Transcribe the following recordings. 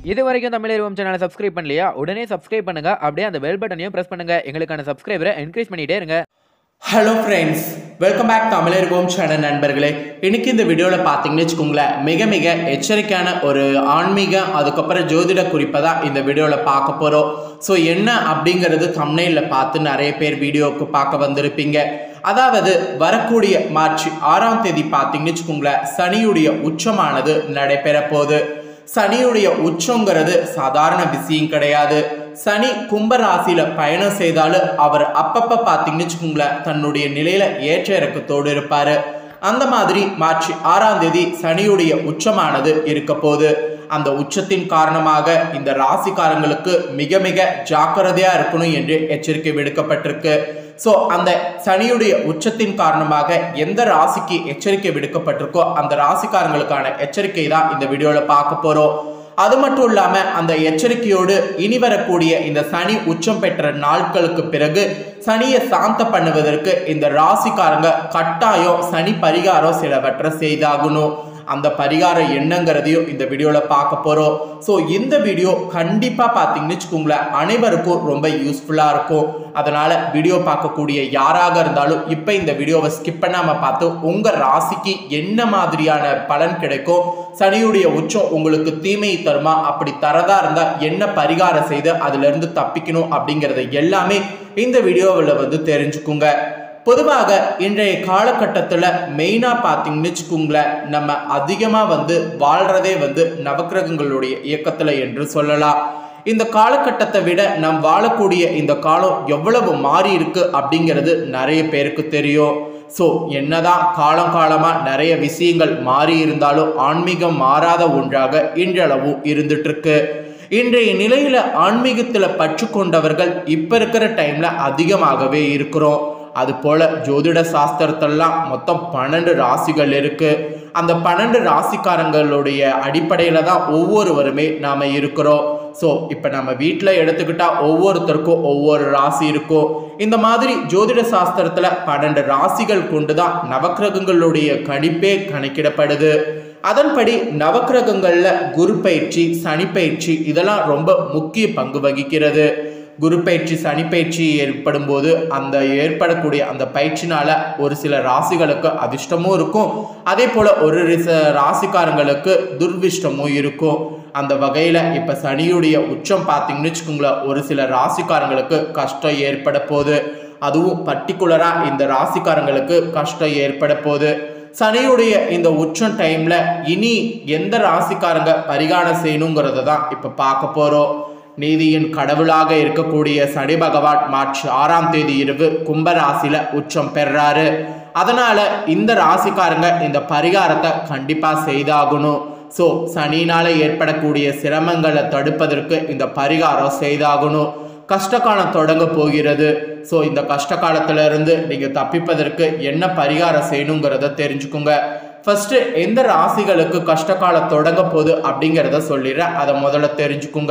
இது வரைக்கும் தமிழ் சேனலை சப்ஸ்கிரைப் பண்ணலையா உடனே சப்ஸ்கிரைப் பண்ணுங்க அப்படியே அந்த பெல் பட்டனையும் பிரஸ் பண்ணுங்க எங்களுக்கான சப்ஸ்கிரைபரை என்கரேஜ் பண்ணிட்டே இருங்க ஹலோ ஃப்ரெண்ட்ஸ் வெல்கம் பேக் தமிழர்வோம் சேனல் நண்பர்களே இன்னைக்கு இந்த வீடியோவில் பார்த்தீங்கன்னு வச்சுக்கோங்களேன் மிக மிக எச்சரிக்கையான ஒரு ஆன்மீக அதுக்கப்புறம் ஜோதிட குறிப்பை தான் இந்த வீடியோவில் பார்க்க போகிறோம் ஸோ என்ன அப்படிங்கிறது தமிழில் பார்த்து நிறைய பேர் வீடியோவுக்கு பார்க்க வந்திருப்பீங்க அதாவது வரக்கூடிய மார்ச் ஆறாம் தேதி பார்த்தீங்கன்னு வச்சுக்கோங்களேன் சனியுடைய உச்சமானது நடைபெற போகுது சனியுடைய உச்சங்கிறது சாதாரண விஷயம் கிடையாது சனி கும்ப ராசியில பயணம் செய்தாலும் அவர் அப்பப்ப பார்த்தீங்கன்னு வச்சுக்கோங்களேன் தன்னுடைய நிலையில ஏற்ற இறக்கத்தோடு இருப்பாரு அந்த மாதிரி மார்ச் ஆறாம் தேதி சனியுடைய உச்சமானது இருக்க போகுது அந்த உச்சத்தின் காரணமாக இந்த ராசிக்காரங்களுக்கு மிக மிக ஜாக்கிரதையா இருக்கணும் என்று எச்சரிக்கை விடுக்கப்பட்டிருக்கு ஸோ அந்த சனியுடைய உச்சத்தின் காரணமாக எந்த ராசிக்கு எச்சரிக்கை விடுக்கப்பட்டிருக்கோ அந்த ராசிக்காரங்களுக்கான எச்சரிக்கை தான் இந்த வீடியோவில் பார்க்க போகிறோம் அது மட்டும் இல்லாமல் அந்த எச்சரிக்கையோடு இனி வரக்கூடிய இந்த சனி உச்சம் பெற்ற நாட்களுக்கு பிறகு சனியை சாந்த பண்ணுவதற்கு இந்த ராசிக்காரங்க கட்டாயம் சனி பரிகாரம் சிலவற்றை செய்தாகணும் அந்த பரிகாரம் என்னங்கிறதையும் இந்த வீடியோவில் பார்க்க போகிறோம் ஸோ இந்த வீடியோ கண்டிப்பாக பார்த்தீங்கன்னு வச்சுக்கோங்களேன் அனைவருக்கும் ரொம்ப யூஸ்ஃபுல்லாக இருக்கும் அதனால் வீடியோ பார்க்கக்கூடிய யாராக இருந்தாலும் இப்போ இந்த வீடியோவை ஸ்கிப் பண்ணாமல் பார்த்து உங்கள் ராசிக்கு என்ன மாதிரியான பலன் கிடைக்கும் சனியுடைய உச்சம் உங்களுக்கு தீமையை தருமா அப்படி தரதா இருந்தால் என்ன பரிகாரம் செய்து அதிலிருந்து தப்பிக்கணும் அப்படிங்கிறத எல்லாமே இந்த வீடியோவில் வந்து தெரிஞ்சுக்குங்க பொதுவாக இன்றைய காலகட்டத்தில் மெயினாக பார்த்தீங்கன்னு வச்சுக்கோங்களேன் நம்ம அதிகமாக வந்து வாழ்கிறதே வந்து நவக்கிரகங்களுடைய இயக்கத்தில் என்று சொல்லலாம் இந்த காலகட்டத்தை விட நம் வாழக்கூடிய இந்த காலம் எவ்வளவு மாறி இருக்கு அப்படிங்கிறது நிறைய பேருக்கு தெரியும் ஸோ என்னதான் காலம் காலமாக நிறைய விஷயங்கள் மாறி இருந்தாலும் ஆன்மீகம் மாறாத ஒன்றாக இன்றளவும் இருந்துட்டு இருக்கு இன்றைய நிலையில ஆன்மீகத்தில் பற்று கொண்டவர்கள் இப்போ இருக்கிற டைம்ல அதிகமாகவே இருக்கிறோம் அது போல ஜோதிட சாஸ்திரத்தெல்லாம் மொத்தம் பன்னெண்டு ராசிகள் இருக்கு அந்த பன்னெண்டு ராசிக்காரங்களுடைய அடிப்படையில தான் ஒவ்வொருவருமே நாம இருக்கிறோம் ஸோ இப்போ நம்ம வீட்டில் எடுத்துக்கிட்டா ஒவ்வொருத்தருக்கும் ஒவ்வொரு ராசி இருக்கும் இந்த மாதிரி ஜோதிட சாஸ்திரத்தில் பன்னெண்டு ராசிகள் கொண்டு தான் நவக்கிரகங்களுடைய கணிப்பே கணக்கிடப்படுது அதன்படி நவக்கிரகங்களில் குரு பயிற்சி சனி பயிற்சி இதெல்லாம் ரொம்ப முக்கிய பங்கு வகிக்கிறது குரு பயிற்சி சனி பயிற்சி ஏற்படும் போது அந்த ஏற்படக்கூடிய அந்த பயிற்சினால ஒரு சில ராசிகளுக்கு அதிர்ஷ்டமும் இருக்கும் அதே போல ஒரு ரிச ராசிக்காரங்களுக்கு துர்விஷ்டமும் இருக்கும் அந்த வகையில் இப்போ சனியுடைய உச்சம் பார்த்தீங்கன்னு வச்சுக்கோங்களேன் ஒரு சில ராசிக்காரங்களுக்கு கஷ்டம் ஏற்பட போகுது அதுவும் பர்டிகுலராக இந்த ராசிக்காரங்களுக்கு கஷ்டம் ஏற்பட போகுது சனியுடைய இந்த உச்சம் டைம்ல இனி எந்த ராசிக்காரங்க பரிகாரம் செய்யணுங்கிறத தான் இப்போ பார்க்க போகிறோம் நீதியின் கடவுளாக இருக்கக்கூடிய சனி பகவான் மார்ச் ஆறாம் தேதி இரவு கும்பராசியில உச்சம் பெறாரு அதனால இந்த ராசிக்காரங்க இந்த பரிகாரத்தை கண்டிப்பா செய்தாகணும் ஸோ சனினால ஏற்படக்கூடிய சிரமங்களை தடுப்பதற்கு இந்த பரிகாரம் செய்தாகணும் கஷ்டகாலம் தொடங்க போகிறது ஸோ இந்த கஷ்ட காலத்துல இருந்து நீங்க தப்பிப்பதற்கு என்ன பரிகாரம் செய்யணுங்கிறத தெரிஞ்சுக்குங்க ஃபர்ஸ்ட் எந்த ராசிகளுக்கு கஷ்டகாலம் தொடங்க போகுது அப்படிங்கிறத சொல்லிடுறேன் அதை முதல்ல தெரிஞ்சுக்குங்க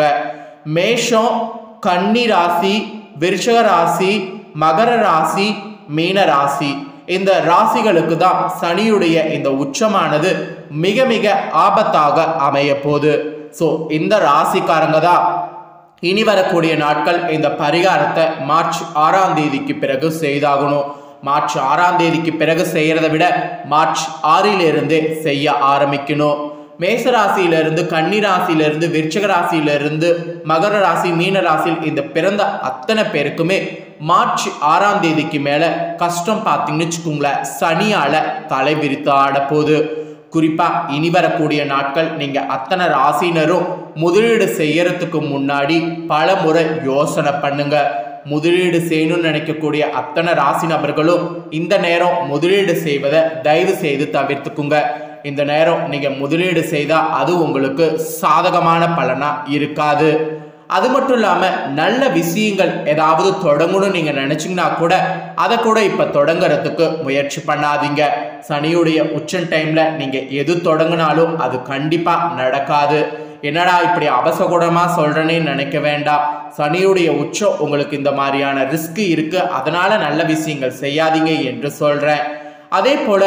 மேஷம் கன்னி ராசி விருஷக ராசி மகர ராசி மீன ராசி இந்த ராசிகளுக்கு தான் சனியுடைய இந்த உச்சமானது மிக மிக ஆபத்தாக அமைய போகுது ஸோ இந்த ராசிக்காரங்க தான் இனி வரக்கூடிய நாட்கள் இந்த பரிகாரத்தை மார்ச் ஆறாம் தேதிக்கு பிறகு செய்தாகணும் மார்ச் ஆறாம் தேதிக்கு பிறகு செய்யறதை விட மார்ச் ஆறிலிருந்தே செய்ய ஆரம்பிக்கணும் மேசராசியிலிருந்து கன்னி ராசியிலிருந்து விருச்சக ராசியிலிருந்து மகர ராசி மீன ராசியில் இந்த பிறந்த அத்தனை பேருக்குமே மார்ச் ஆறாம் தேதிக்கு மேல கஷ்டம் பார்த்தீங்கன்னு வச்சுக்கோங்களேன் சனியால தலை விரித்து ஆட போகுது குறிப்பா இனி வரக்கூடிய நாட்கள் நீங்க அத்தனை ராசினரும் முதலீடு செய்யறதுக்கு முன்னாடி பல முறை யோசனை பண்ணுங்க முதலீடு செய்யணும்னு நினைக்கக்கூடிய அத்தனை ராசி நபர்களும் இந்த நேரம் முதலீடு செய்வதை தயவு செய்து தவிர்த்துக்குங்க இந்த நேரம் நீங்க முதலீடு செய்தா அது உங்களுக்கு சாதகமான பலனா இருக்காது அது மட்டும் இல்லாம நல்ல விஷயங்கள் ஏதாவது தொடங்கணும்னு நீங்க நினைச்சீங்கன்னா கூட அதை கூட இப்ப தொடங்குறதுக்கு முயற்சி பண்ணாதீங்க சனியுடைய உச்சன் டைம்ல நீங்க எது தொடங்கினாலும் அது கண்டிப்பா நடக்காது என்னடா இப்படி அபசகுணமா சொல்றேனே நினைக்க வேண்டாம் சனியுடைய உச்சம் உங்களுக்கு இந்த மாதிரியான ரிஸ்க் இருக்கு அதனால நல்ல விஷயங்கள் செய்யாதீங்க என்று சொல்றேன் அதே போல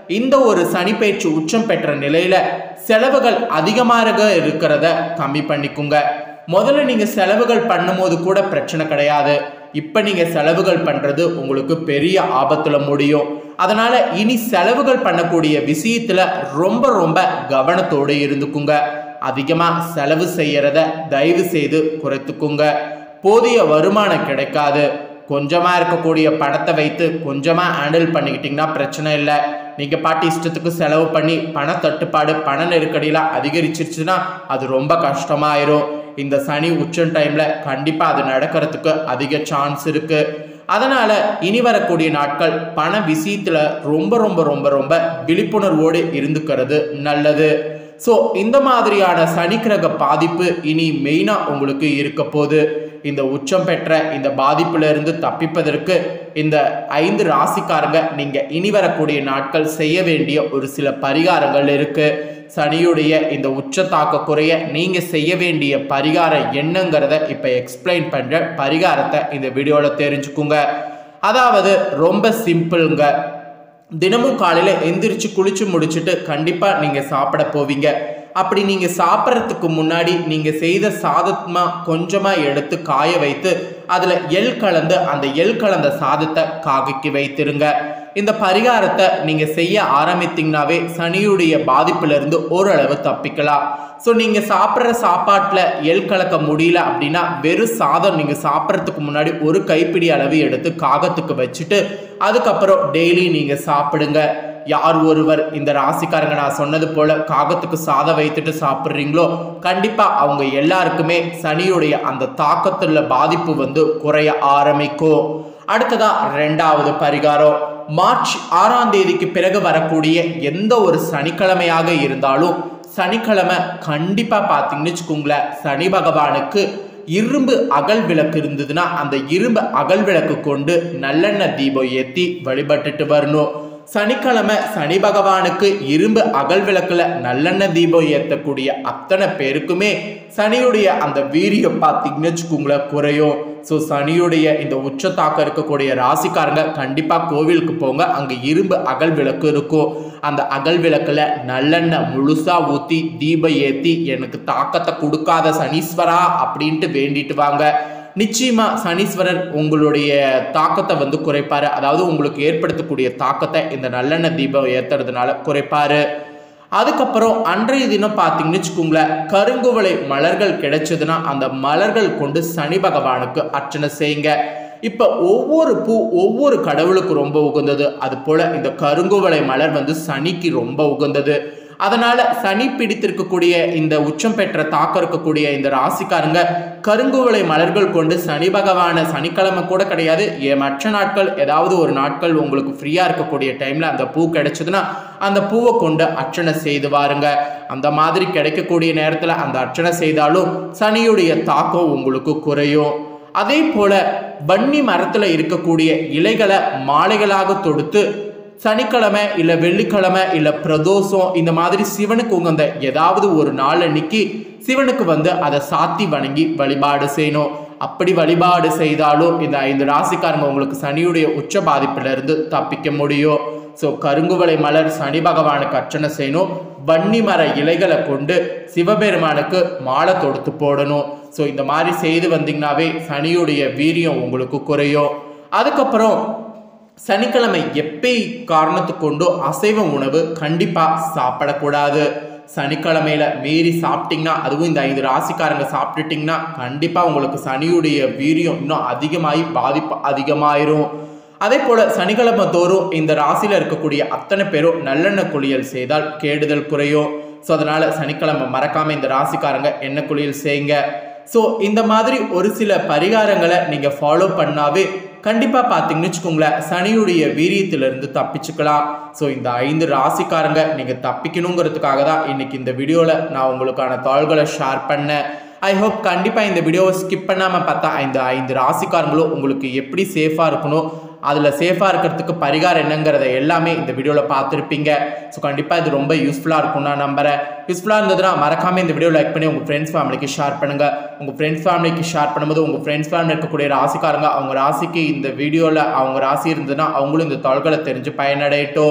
இந்த ஒரு சனிப்பெயர்ச்சி உச்சம் பெற்ற நிலையில செலவுகள் அதிகமாக இருக்கிறத கம்மி பண்ணிக்குங்க முதல்ல நீங்க செலவுகள் பண்ணும்போது கூட பிரச்சனை கிடையாது இப்ப நீங்க செலவுகள் பண்றது உங்களுக்கு பெரிய ஆபத்துல முடியும் அதனால இனி செலவுகள் பண்ணக்கூடிய விஷயத்துல ரொம்ப ரொம்ப கவனத்தோடு இருந்துக்குங்க அதிகமா செலவு செய்யறத தயவு செய்து குறைத்துக்குங்க போதிய வருமானம் கிடைக்காது கொஞ்சமா இருக்கக்கூடிய பணத்தை வைத்து கொஞ்சமா ஹேண்டில் பண்ணிக்கிட்டீங்கன்னா பிரச்சனை இல்லை நீங்க பாட்டி இஷ்டத்துக்கு செலவு பண்ணி பண தட்டுப்பாடு பண நெருக்கடியெல்லாம் அதிகரிச்சிருச்சுன்னா அது ரொம்ப கஷ்டமாயிரும் இந்த சனி உச்சம் டைம்ல கண்டிப்பா அது நடக்கிறதுக்கு அதிக சான்ஸ் இருக்கு அதனால இனி வரக்கூடிய நாட்கள் பண விஷயத்துல ரொம்ப ரொம்ப ரொம்ப ரொம்ப விழிப்புணர்வோடு இருந்துக்கிறது நல்லது ஸோ இந்த மாதிரியான சனி கிரக பாதிப்பு இனி மெயினாக உங்களுக்கு இருக்க போகுது இந்த உச்சம் பெற்ற இந்த பாதிப்புல இருந்து தப்பிப்பதற்கு இந்த ஐந்து ராசிக்காரங்க நீங்க இனி வரக்கூடிய நாட்கள் செய்ய வேண்டிய ஒரு சில பரிகாரங்கள் இருக்கு சனியுடைய இந்த உச்ச தாக்க குறைய நீங்க செய்ய வேண்டிய பரிகாரம் என்னங்கிறத இப்ப எக்ஸ்பிளைன் பண்ற பரிகாரத்தை இந்த வீடியோல தெரிஞ்சுக்குங்க அதாவது ரொம்ப சிம்பிளுங்க தினமும் காலையில் எந்திரிச்சு குளிச்சு முடிச்சுட்டு கண்டிப்பாக நீங்கள் சாப்பிட போவீங்க அப்படி நீங்கள் சாப்பிட்றதுக்கு முன்னாடி நீங்கள் செய்த சாதமா கொஞ்சமாக எடுத்து காய வைத்து அதில் எள் கலந்து அந்த எள் கலந்த சாதத்தை காகைக்கு வைத்திருங்க இந்த பரிகாரத்தை நீங்கள் செய்ய ஆரம்பித்தீங்கனாவே சனியுடைய பாதிப்பிலிருந்து ஓரளவு தப்பிக்கலாம் ஸோ நீங்கள் சாப்பிட்ற சாப்பாட்டில் எள் கலக்க முடியல அப்படின்னா வெறும் சாதம் நீங்கள் சாப்பிட்றதுக்கு முன்னாடி ஒரு கைப்பிடி அளவு எடுத்து காகத்துக்கு வச்சுட்டு அதுக்கப்புறம் டெய்லி நீங்கள் சாப்பிடுங்க யார் ஒருவர் இந்த ராசிக்காரங்க நான் சொன்னது போல காகத்துக்கு சாதம் வைத்துட்டு சாப்பிட்றீங்களோ கண்டிப்பா அவங்க எல்லாருக்குமே சனியுடைய அந்த தாக்கத்துல பாதிப்பு வந்து குறைய ஆரம்பிக்கும் அடுத்ததா ரெண்டாவது பரிகாரம் மார்ச் ஆறாம் தேதிக்கு பிறகு வரக்கூடிய எந்த ஒரு சனிக்கிழமையாக இருந்தாலும் சனிக்கிழமை கண்டிப்பா பார்த்தீங்கன்னு வச்சுக்கோங்களேன் சனி பகவானுக்கு இரும்பு அகல் விளக்கு இருந்ததுன்னா அந்த இரும்பு அகல் விளக்கு கொண்டு நல்லெண்ணெய் தீபம் ஏற்றி வழிபட்டுட்டு வரணும் சனிக்கிழமை சனி பகவானுக்கு இரும்பு அகல் விளக்குல நல்லெண்ணெய் தீபம் ஏற்றக்கூடிய அத்தனை பேருக்குமே சனியுடைய அந்த வீரியம் பார்த்தீங்கன்னு வச்சுக்கோங்களேன் குறையும் ஸோ சனியுடைய இந்த உச்ச தாக்கம் இருக்கக்கூடிய ராசிக்காரங்க கண்டிப்பாக கோவிலுக்கு போங்க அங்கே இரும்பு அகல் விளக்கு இருக்கும் அந்த அகல் விளக்குல நல்லெண்ணெய் முழுசா ஊற்றி தீபம் ஏற்றி எனக்கு தாக்கத்தை கொடுக்காத சனீஸ்வரா அப்படின்ட்டு வேண்டிட்டு வாங்க நிச்சயமா சனீஸ்வரர் உங்களுடைய தாக்கத்தை வந்து குறைப்பாரு அதாவது உங்களுக்கு ஏற்படுத்தக்கூடிய தாக்கத்தை இந்த நல்லெண்ணெய் தீபம் ஏத்துறதுனால குறைப்பாரு அதுக்கப்புறம் அன்றைய தினம் பார்த்தீங்கன்னு வச்சுக்கோங்களேன் கருங்குவளை மலர்கள் கிடைச்சதுன்னா அந்த மலர்கள் கொண்டு சனி பகவானுக்கு அர்ச்சனை செய்யுங்க இப்போ ஒவ்வொரு பூ ஒவ்வொரு கடவுளுக்கு ரொம்ப உகந்தது அது போல இந்த கருங்குவளை மலர் வந்து சனிக்கு ரொம்ப உகந்தது அதனால சனி பிடித்திருக்கக்கூடிய இந்த உச்சம் பெற்ற தாக்கம் இருக்கக்கூடிய இந்த ராசிக்காரங்க கருங்குவளை மலர்கள் கொண்டு சனி பகவான சனிக்கிழமை கூட கிடையாது ஏ- மற்ற நாட்கள் ஏதாவது ஒரு நாட்கள் உங்களுக்கு ஃப்ரீயா இருக்கக்கூடிய டைம்ல அந்த பூ கிடைச்சதுன்னா அந்த பூவை கொண்டு அர்ச்சனை செய்து வாருங்க அந்த மாதிரி கிடைக்கக்கூடிய நேரத்துல அந்த அர்ச்சனை செய்தாலும் சனியுடைய தாக்கம் உங்களுக்கு குறையும் அதே போல வன்னி மரத்துல இருக்கக்கூடிய இலைகளை மாலைகளாக தொடுத்து சனிக்கிழமை இல்ல வெள்ளிக்கிழமை இல்ல பிரதோஷம் இந்த மாதிரி சிவனுக்கு உகந்த ஏதாவது ஒரு நாள் அன்னைக்கு சிவனுக்கு வந்து அதை சாத்தி வணங்கி வழிபாடு செய்யணும் அப்படி வழிபாடு செய்தாலும் இந்த ஐந்து ராசிக்காரங்க உங்களுக்கு சனியுடைய உச்ச பாதிப்புல இருந்து தப்பிக்க முடியும் ஸோ கருங்குவளை மலர் சனி பகவானுக்கு அர்ச்சனை செய்யணும் வன்னி மர இலைகளை கொண்டு சிவபெருமானுக்கு மாலை தொடுத்து போடணும் ஸோ இந்த மாதிரி செய்து வந்தீங்கன்னாவே சனியுடைய வீரியம் உங்களுக்கு குறையும் அதுக்கப்புறம் சனிக்கிழமை எப்பை காரணத்து கொண்டோ அசைவ உணவு கண்டிப்பாக சாப்பிடக்கூடாது சனிக்கிழமையில மீறி சாப்பிட்டீங்கன்னா அதுவும் இந்த ஐந்து ராசிக்காரங்க சாப்பிட்டுட்டீங்கன்னா கண்டிப்பாக உங்களுக்கு சனியுடைய வீரியம் இன்னும் அதிகமாகி பாதிப்பு அதிகமாயிரும் அதே போல சனிக்கிழமை தோறும் இந்த ராசியில இருக்கக்கூடிய அத்தனை பேரும் நல்லெண்ணெய் குளியல் செய்தால் கேடுதல் குறையும் ஸோ அதனால சனிக்கிழமை மறக்காம இந்த ராசிக்காரங்க எண்ணெய் குளியல் செய்யுங்க ஸோ இந்த மாதிரி ஒரு சில பரிகாரங்களை நீங்க ஃபாலோ பண்ணாவே கண்டிப்பா பார்த்தீங்கன்னு வச்சுக்கோங்களேன் சனியுடைய வீரியத்திலிருந்து தப்பிச்சுக்கலாம் ஸோ இந்த ஐந்து ராசிக்காரங்க நீங்க தப்பிக்கணுங்கிறதுக்காக தான் இன்னைக்கு இந்த வீடியோல நான் உங்களுக்கான தாள்களை ஷேர் பண்ணேன் ஐ ஹோப் கண்டிப்பாக இந்த வீடியோவை ஸ்கிப் பண்ணாமல் பார்த்தா இந்த ஐந்து ராசிக்காரங்களும் உங்களுக்கு எப்படி சேஃபாக இருக்கணும் அதில் சேஃபாக இருக்கிறதுக்கு பரிகாரம் என்னங்கிறத எல்லாமே இந்த வீடியோவில் பார்த்துருப்பீங்க ஸோ கண்டிப்பாக இது ரொம்ப யூஸ்ஃபுல்லாக இருக்கும் நான் நம்புறேன் யூஸ்ஃபுல்லாக இருந்ததுன்னா மறக்காமல் இந்த வீடியோ லைக் பண்ணி உங்கள் ஃப்ரெண்ட்ஸ் ஃபேமிலிக்கு ஷேர் பண்ணுங்கள் உங்கள் ஃப்ரெண்ட்ஸ் ஃபேமிலிக்கு ஷேர் பண்ணும்போது உங்கள் ஃப்ரெண்ட்ஸ் ஃபேமிலி இருக்கக்கூடிய ராசிக்காரங்க அவங்க ராசிக்கு இந்த வீடியோவில் அவங்க ராசி இருந்ததுன்னா அவங்களும் இந்த தொல்களை தெரிஞ்சு பயனடையட்டும்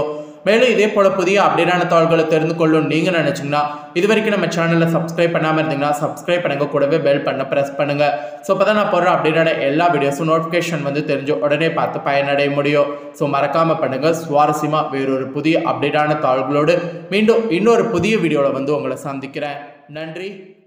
மேலும் இதே போல புதிய அப்டேட்டான தாள்களை தெரிந்து கொள்ளும் நீங்க நினைச்சீங்கன்னா இது வரைக்கும் நம்ம சேனலை சப்ஸ்கிரைப் பண்ணாம இருந்தீங்கன்னா சப்ஸ்கிரைப் பண்ணுங்க கூடவே பெல் பண்ண பிரஸ் பண்ணுங்க ஸோ அப்பதான் நான் போடுற அப்டேட்டான எல்லா வீடியோஸும் நோட்டிஃபிகேஷன் வந்து தெரிஞ்சு உடனே பார்த்து பயனடைய முடியும் ஸோ மறக்காம பண்ணுங்க சுவாரஸ்யமா வேறொரு புதிய அப்டேட்டான தாள்களோடு மீண்டும் இன்னொரு புதிய வீடியோவில் வந்து உங்களை சந்திக்கிறேன் நன்றி